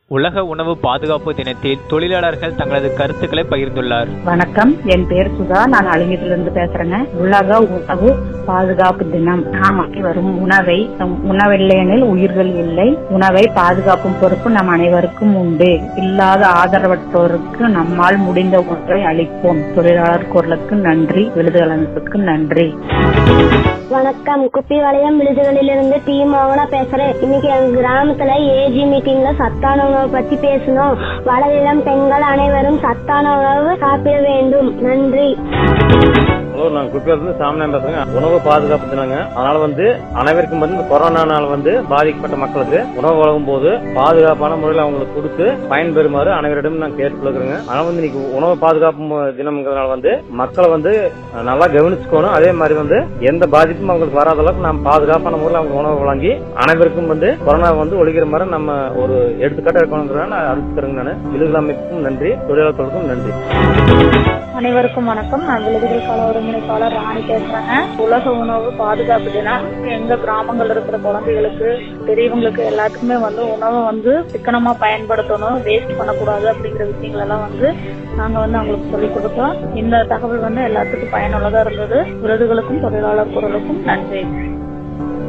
உலக உணவு பாதுகாப்பு தினத்தில் தொழிலாளர்கள் தங்களது கருத்துக்களை பகிர்ந்துள்ளார் வணக்கம் என் பேர் சுதா நான் அலிங்கத்திலிருந்து பேசுறேங்க உலக உணவு பாதுகாப்பு தினம் நாமக்கு வரும் உணவை நம் உணவில்லையெனில் உயிர்கள் இல்லை உணவை பாதுகாப்பும் பொறுப்பு நம் அனைவருக்கும் உண்டு இல்லாத ஆதரவற்றோருக்கு நம்மால் முடிந்த ஒன்றை அளிப்போம் தொழிலாளர் குரலுக்கு நன்றி விருதுகள் அமைப்புக்கு நன்றி வணக்கம் குப்பிவாளையம் விழுதுகளிலிருந்து டி மோகனா பேசுறேன் இன்னைக்கு எங்க கிராமத்துல ஏஜி மீட்டிங்ல சத்தான உணவு பத்தி பேசணும் வளரிளம் பெண்கள் அனைவரும் சத்தான உணவு சாப்பிட வேண்டும் நன்றி ஹலோ நான் குப்பியிலிருந்து சாமியான் பேசுறேங்க உணவு பாதுகாப்பு தினங்க அதனால வந்து அனைவருக்கும் வந்து இந்த கொரோனானால வந்து பாதிக்கப்பட்ட மக்களுக்கு உணவு வழங்கும் போது பாதுகாப்பான முறையில் அவங்களுக்கு கொடுத்து பயன்பெறுமாறு அனைவரிடம் நான் கேட்டுக்கொள்கிறேங்க அதனால வந்து இன்னைக்கு உணவு பாதுகாப்பு மு- தினம்ங்கிறதுனால வந்து மக்களை வந்து அஹ், நல்லா கவனிச்சுக்கணும் அதே மாதிரி வந்து எந்த பாதிப்பும் அவங்களுக்கு வராத அளவுக்கு நாம் பாதுகாப்பான முறையில் அவங்க உணவு வழங்கி அனைவருக்கும் வந்து கொரோனா வந்து ஒழிக்கிற மாதிரி நம்ம ஒரு எடுத்துக்காட்டா இருக்கணுங்கிறத நான் அறிவிச்சுக்கிறேங்க நான் விழுது அமைப்புக்கும் நன்றி தொழிலாளர்களுக்கும் நன்றி அனைவருக்கும் வணக்கம் நான் விழுதுகள் கால ஒருங்கிணைப்பாளர் ராணி பேசுறேங்க உலக உணவு பாதுகாப்பு தினம் எங்க கிராமங்கள்ல இருக்கிற குழந்தைகளுக்கு பெரியவங்களுக்கு எல்லாத்துக்குமே வந்து உணவை வந்து சிக்கனமா பயன்படுத்தணும் வேஸ்ட் பண்ணக்கூடாது அப்படிங்கிற விஷயங்கள் எல்லாம் வந்து நாங்க வந்து அவங்களுக்கு சொல்லிக் கொடுத்தோம் இந்த தகவல் வந்து எல்லாத்துக்கும் பயனுள்ளதா இருந்தது விருதுகளுக்கும் தொழிலாளர் குரலுக்கும் நன்றி